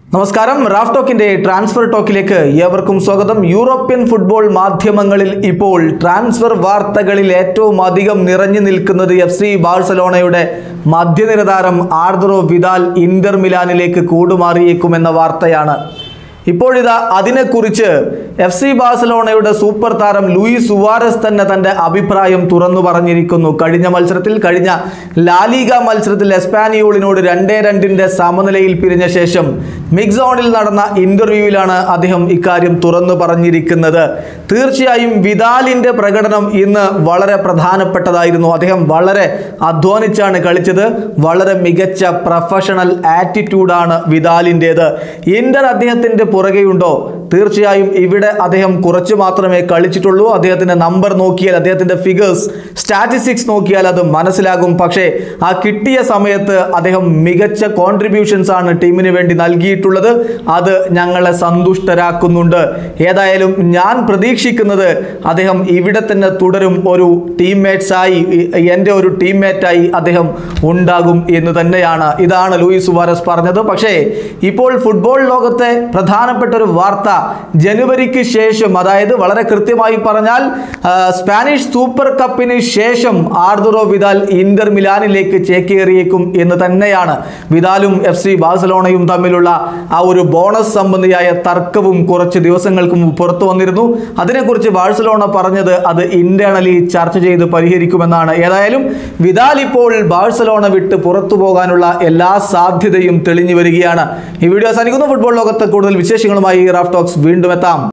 നമസ്കാരം Raf ടോക്കിന്റെ transfer ടോക്കിലേക്ക് ഏവർക്കും സ്വാഗതം യൂറോപ്യൻ ഫുട്ബോൾ മാധ്യമങ്ങളിൽ ഇപ്പോൾ ട്രാൻസ്ഫർ വാർത്തകളിൽ ഏറ്റവും അധികം നിറഞ്ഞു നിൽക്കുന്നത് എഫ് സി ബാഴ്സലോണയുടെ മധ്യനിര താരം ആർദ്രോ വിദാൽ ഇന്റർ മിലാനിലേക്ക് കൂടുമാറിയേക്കുമെന്ന വാർത്തയാണ് ഇപ്പോഴിതാ അതിനെക്കുറിച്ച് എഫ് സി ബാഴ്സലോണയുടെ സൂപ്പർ താരം ലൂയിസ് സുവാരസ് തന്നെ തന്റെ അഭിപ്രായം തുറന്നു പറഞ്ഞിരിക്കുന്നു കഴിഞ്ഞ മത്സരത്തിൽ കഴിഞ്ഞ ലാലിഗ മത്സരത്തിൽ എസ്പാനിയോളിനോട് രണ്ടേ രണ്ടിന്റെ സമനിലയിൽ പിരിഞ്ഞ ശേഷം മിക്സോണിൽ നടന്ന ഇന്റർവ്യൂവിലാണ് അദ്ദേഹം ഇക്കാര്യം തുറന്നു പറഞ്ഞിരിക്കുന്നത് തീർച്ചയായും വിദാലിന്റെ പ്രകടനം ഇന്ന് വളരെ പ്രധാനപ്പെട്ടതായിരുന്നു അദ്ദേഹം വളരെ അധ്വാനിച്ചാണ് കളിച്ചത് വളരെ മികച്ച പ്രൊഫഷണൽ ആറ്റിറ്റ്യൂഡാണ് വിദാലിൻ്റെത് ഇന്റർ അദ്ദേഹത്തിന്റെ പുറകെയുണ്ടോ തീർച്ചയായും ഇവിടെ അദ്ദേഹം കുറച്ച് മാത്രമേ കളിച്ചിട്ടുള്ളൂ അദ്ദേഹത്തിന്റെ നമ്പർ നോക്കിയാൽ അദ്ദേഹത്തിന്റെ ഫിഗേഴ്സ് സ്റ്റാറ്റിസ്റ്റിക്സ് നോക്കിയാൽ അത് മനസ്സിലാകും പക്ഷേ ആ കിട്ടിയ സമയത്ത് അദ്ദേഹം മികച്ച കോൺട്രിബ്യൂഷൻസ് ആണ് ടീമിന് വേണ്ടി നൽകിയിട്ടുള്ളത് അത് ഞങ്ങളെ സന്തുഷ്ടരാക്കുന്നുണ്ട് ഏതായാലും ഞാൻ പ്രതീക്ഷിക്കുന്നത് അദ്ദേഹം ഇവിടെ തന്നെ തുടരും ഒരു ടീംമേറ്റ്സ് ആയി എൻ്റെ ഒരു ടീംമേറ്റായി അദ്ദേഹം ഉണ്ടാകും എന്ന് തന്നെയാണ് ഇതാണ് ലൂയിസ് സുവാരസ് പറഞ്ഞത് പക്ഷേ ഇപ്പോൾ ഫുട്ബോൾ ലോകത്തെ പ്രധാനപ്പെട്ട ഒരു വാർത്ത ജനുവരിക്ക് ശേഷം അതായത് വളരെ കൃത്യമായി പറഞ്ഞാൽ ആ, സ്പാനിഷ് സൂപ്പർ കപ്പിന് ശേഷം ആർദുറോ വിദാൽ ഇന്റർ മിലാനിലേക്ക് ചേക്കേറിയേക്കും എന്ന് തന്നെയാണ് വിദാലും എഫ് സി ബാഴ്സലോണയും തമ്മിലുള്ള ആ ഒരു ബോണസ് സംബന്ധിയായ തർക്കവും കുറച്ച് ദിവസങ്ങൾക്ക് മുമ്പ് പുറത്തു വന്നിരുന്നു അതിനെക്കുറിച്ച് ബാഴ്സലോണ പറഞ്ഞത് അത് ഇന്റേണലി ചർച്ച ചെയ്ത് പരിഹരിക്കുമെന്നാണ് ഏതായാലും വിദാൽ ഇപ്പോൾ ബാഴ്സലോണ വിട്ട് പുറത്തു പോകാനുള്ള എല്ലാ സാധ്യതയും തെളിഞ്ഞു വരികയാണ് ഈ വീഡിയോ അവസാനിക്കുന്നു ഫുട്ബോൾ ലോകത്ത് കൂടുതൽ വിശേഷങ്ങളുമായി റാഫ് ടോക്സ് വീണ്ടും എത്താം